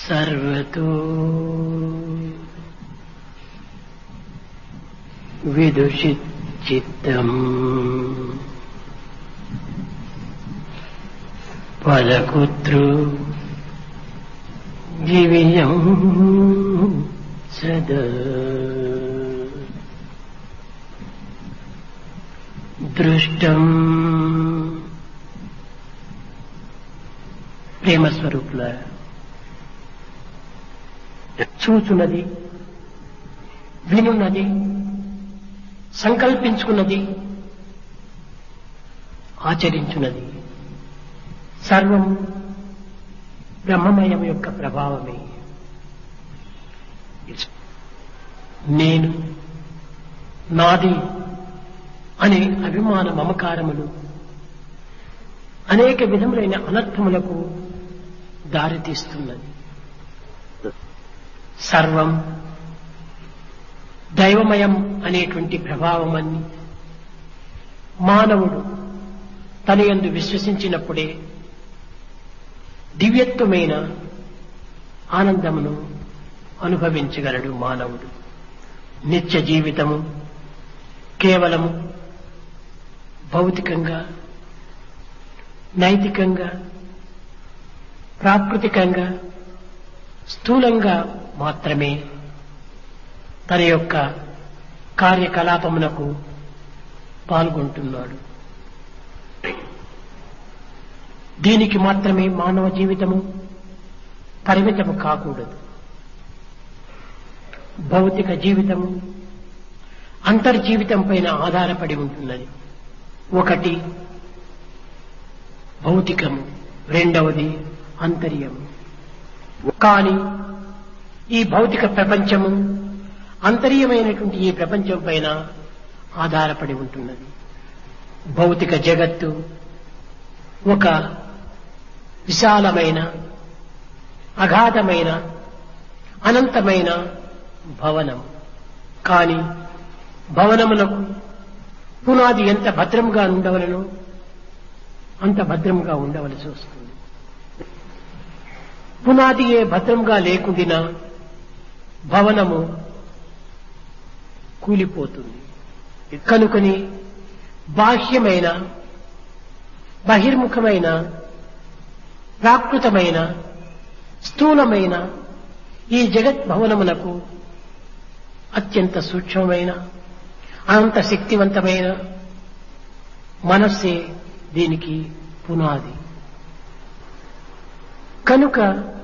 సర్వతో విదుషిచ్చిత్తం పదకుతృ దివ్యం సదా దృష్టం ప్రేమ స్వరూపుల చూచున్నది వినున్నది సంకల్పించుకున్నది ఆచరించున్నది సర్వం బ్రహ్మమయం యొక్క ప్రభావమే నేను నాది అనే అభిమాన మమకారములు అనేక విధములైన అనర్థములకు దారితీస్తున్నది సర్వం దైవమయం అనేటువంటి ప్రభావమని మానవుడు తన యందు విశ్వసించినప్పుడే దివ్యత్వమైన ఆనందమును అనుభవించగలడు మానవుడు నిత్య జీవితము కేవలము భౌతికంగా నైతికంగా ప్రాకృతికంగా స్థూలంగా మాత్రమే తన యొక్క కార్యకలాపమునకు పాల్గొంటున్నాడు దీనికి మాత్రమే మానవ జీవితము పరిమితము కాకూడదు భౌతిక జీవితము అంతర్జీవితం పైన ఆధారపడి ఉంటున్నది ఒకటి భౌతికము రెండవది అంతర్యము కానీ ఈ భౌతిక ప్రపంచము అంతర్యమైనటువంటి ఈ ప్రపంచం పైన ఆధారపడి ఉంటున్నది భౌతిక జగత్తు ఒక విశాలమైన అగాధమైన అనంతమైన భవనం కానీ భవనములకు పునాది ఎంత భద్రంగా ఉండవలనో అంత భద్రంగా ఉండవలసి వస్తుంది పునాది ఏ భద్రంగా లేకుండినా భవనము కూలిపోతుంది కనుకని బాహ్యమైన బహిర్ముఖమైన ప్రాకృతమైన స్థూలమైన ఈ జగత్ భవనమునకు అత్యంత సూక్ష్మమైన అనంత శక్తివంతమైన మనస్సే దీనికి పునాది కనుక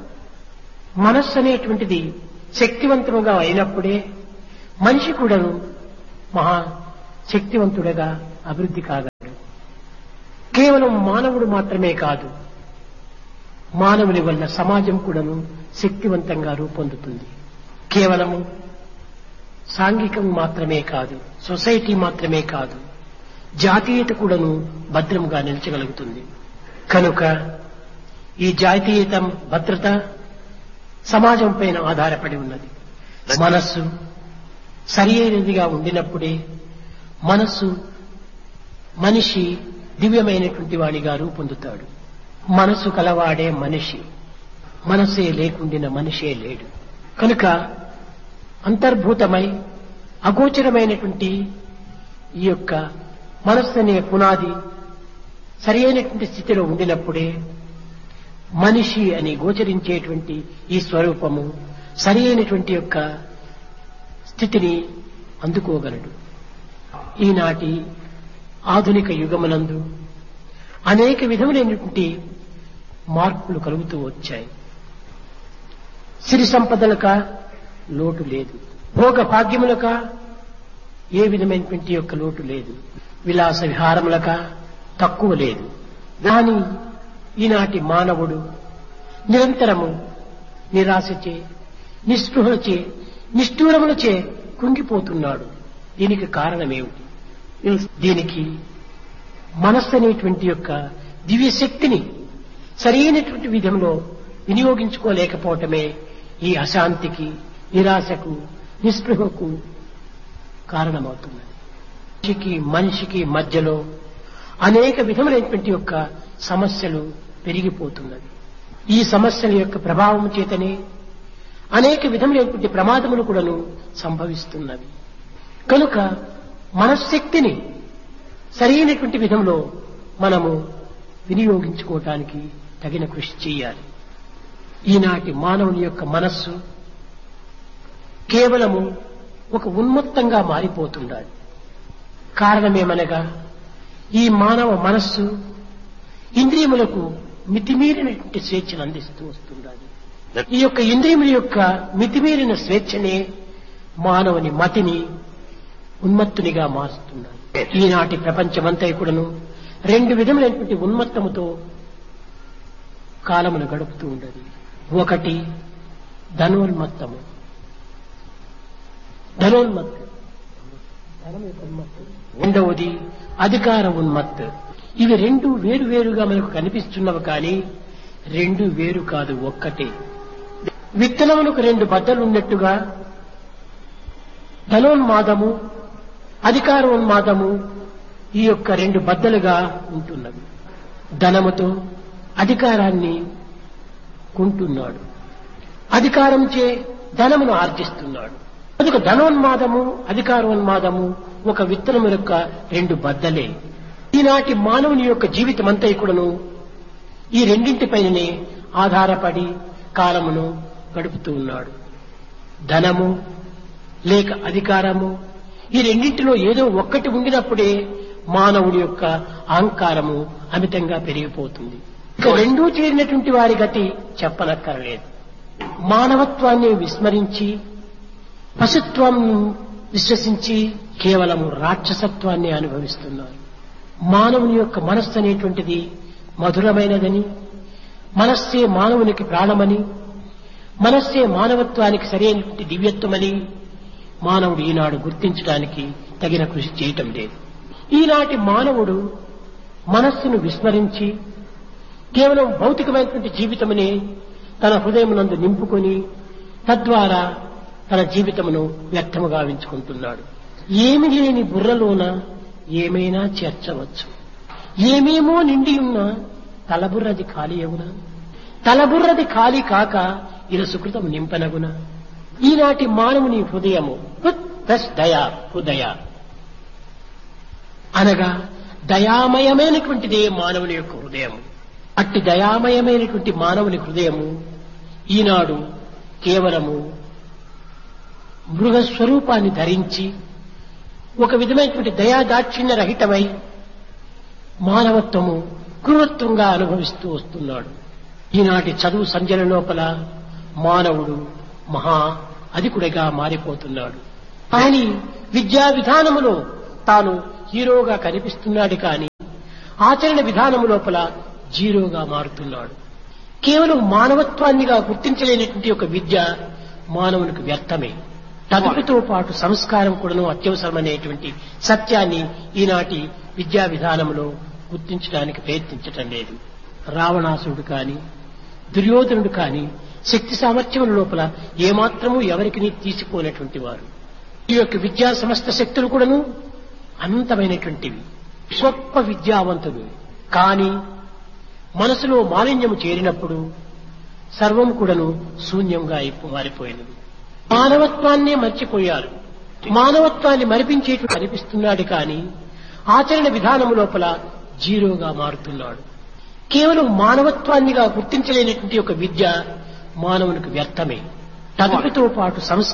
మనస్సు అనేటువంటిది శక్తివంతముగా అయినప్పుడే మనిషి కూడాను మహా శక్తివంతుడగా అభివృద్ధి కాగలడు కేవలం మానవుడు మాత్రమే కాదు మానవుని వల్ల సమాజం కూడాను శక్తివంతంగా రూపొందుతుంది కేవలము సాంఘికం మాత్రమే కాదు సొసైటీ మాత్రమే కాదు జాతీయత కూడాను భద్రంగా నిలిచగలుగుతుంది కనుక ఈ జాతీయత భద్రత సమాజం పైన ఆధారపడి ఉన్నది మనస్సు సరి అయినదిగా ఉండినప్పుడే మనస్సు మనిషి దివ్యమైనటువంటి వాడిగా రూపొందుతాడు మనస్సు కలవాడే మనిషి మనసే లేకుండిన మనిషే లేడు కనుక అంతర్భూతమై అగోచరమైనటువంటి ఈ యొక్క మనస్సు అనే పునాది సరి అయినటువంటి స్థితిలో ఉండినప్పుడే మనిషి అని గోచరించేటువంటి ఈ స్వరూపము సరి అయినటువంటి యొక్క స్థితిని అందుకోగలడు ఈనాటి ఆధునిక యుగమునందు అనేక విధములైనటువంటి మార్పులు కలుగుతూ వచ్చాయి సిరి సంపదలక లోటు లేదు భోగ భాగ్యములక ఏ విధమైనటువంటి యొక్క లోటు లేదు విలాస విహారములక తక్కువ లేదు కానీ ఈనాటి మానవుడు నిరంతరము నిరాశచే నిస్పృహలచే నిష్ఠూరములచే కుంగిపోతున్నాడు దీనికి కారణమేమిటి దీనికి మనస్సు అనేటువంటి యొక్క దివ్య శక్తిని సరైనటువంటి విధంలో వినియోగించుకోలేకపోవటమే ఈ అశాంతికి నిరాశకు నిస్పృహకు కారణమవుతున్నది మనిషికి మనిషికి మధ్యలో అనేక విధములైనటువంటి యొక్క సమస్యలు పెరిగిపోతున్నవి ఈ సమస్యల యొక్క ప్రభావం చేతనే అనేక విధములైనటువంటి ప్రమాదములు కూడాను సంభవిస్తున్నవి కనుక మనశ్శక్తిని సరైనటువంటి విధంలో మనము వినియోగించుకోవటానికి తగిన కృషి చేయాలి ఈనాటి మానవుని యొక్క మనస్సు కేవలము ఒక ఉన్మత్తంగా మారిపోతుండాలి కారణమేమనగా ఈ మానవ మనస్సు ఇంద్రియములకు మితిమీరినటువంటి స్వేచ్ఛను అందిస్తూ వస్తుండాలి ఈ యొక్క ఇంద్రియముల యొక్క మితిమీరిన స్వేచ్ఛనే మానవుని మతిని ఉన్మత్తునిగా మారుస్తున్నాడు ఈనాటి ప్రపంచమంతా కూడాను రెండు విధములైనటువంటి ఉన్మత్తముతో కాలమును గడుపుతూ ఉండదు ఒకటి ధనోన్మత్తము ధనోన్మత్తు ధనం యొక్క ఉన్మత్తు రెండవది అధికార ఉన్మత్తు ఇవి రెండు వేరు వేరుగా మనకు కనిపిస్తున్నవి కానీ రెండు వేరు కాదు ఒక్కటే విత్తనములకు రెండు బద్దలు ఉన్నట్టుగా ధనోన్మాదము అధికారోన్మాదము ఈ యొక్క రెండు బద్దలుగా ఉంటున్నవి ధనముతో అధికారాన్ని కొంటున్నాడు అధికారంచే ధనమును ఆర్జిస్తున్నాడు కనుక ధనోన్మాదము అధికారోన్మాదము ఒక విత్తనము యొక్క రెండు బద్దలే ఈనాటి మానవుని యొక్క జీవితం అంతా కూడాను ఈ రెండింటిపైననే ఆధారపడి కాలమును గడుపుతూ ఉన్నాడు ధనము లేక అధికారము ఈ రెండింటిలో ఏదో ఒక్కటి ఉండినప్పుడే మానవుడి యొక్క అహంకారము అమితంగా పెరిగిపోతుంది ఇక రెండూ చేరినటువంటి వారి గతి చెప్పనక్కర్లేదు మానవత్వాన్ని విస్మరించి పశుత్వం విశ్వసించి కేవలము రాక్షసత్వాన్ని అనుభవిస్తున్నారు మానవుని యొక్క మనస్సు అనేటువంటిది మధురమైనదని మనస్సే మానవునికి ప్రాణమని మనస్సే మానవత్వానికి సరైనటువంటి దివ్యత్వమని మానవుడు ఈనాడు గుర్తించడానికి తగిన కృషి చేయటం లేదు ఈనాటి మానవుడు మనస్సును విస్మరించి కేవలం భౌతికమైనటువంటి జీవితమునే తన హృదయమునందు నింపుకొని తద్వారా తన జీవితమును వ్యర్థము గావించుకుంటున్నాడు ఏమి లేని బుర్రలోన ఏమైనా చేర్చవచ్చు ఏమేమో నిండి ఉన్న తలబుర్రది ఖాళీ అగునా తలబుర్రది ఖాళీ కాక ఇలా సుకృతం నింపనగున ఈనాటి మానవుని హృదయము హృత్ ప్లస్ దయా హృదయ అనగా దయామయమైనటువంటిదే మానవుని యొక్క హృదయము అట్టి దయామయమైనటువంటి మానవుని హృదయము ఈనాడు కేవలము మృగస్వరూపాన్ని ధరించి ఒక విధమైనటువంటి దయాదాక్షిణ్య రహితమై మానవత్వము క్రూరత్వంగా అనుభవిస్తూ వస్తున్నాడు ఈనాటి చదువు సంజల లోపల మానవుడు మహా అధికుడిగా మారిపోతున్నాడు కానీ విద్యా విధానములో తాను హీరోగా కనిపిస్తున్నాడు కానీ ఆచరణ విధానము లోపల జీరోగా మారుతున్నాడు కేవలం మానవత్వాన్నిగా గుర్తించలేనటువంటి ఒక విద్య మానవునికి వ్యర్థమే చదువుతో పాటు సంస్కారం కూడాను అత్యవసరమనేటువంటి సత్యాన్ని ఈనాటి విద్యా విధానంలో గుర్తించడానికి ప్రయత్నించటం లేదు రావణాసుడు కాని దుర్యోధనుడు కాని శక్తి సామర్థ్యముల లోపల ఏమాత్రము ఎవరికి తీసిపోయినటువంటి వారు ఈ యొక్క విద్యా సమస్త శక్తులు కూడాను అనంతమైనటువంటివి గొప్ప విద్యావంతుడు కానీ మనసులో మాలిన్యము చేరినప్పుడు సర్వం కూడాను శూన్యంగా అయిపో- మారిపోయినది మానవత్వాన్నే మర్చిపోయారు మానవత్వాన్ని మరిపించేట్టు కనిపిస్తున్నాడు కానీ ఆచరణ విధానము లోపల జీరోగా మారుతున్నాడు కేవలం మానవత్వాన్నిగా గుర్తించలేనటువంటి ఒక విద్య మానవునికి వ్యర్థమే చదువుతో పాటు సంస్కారం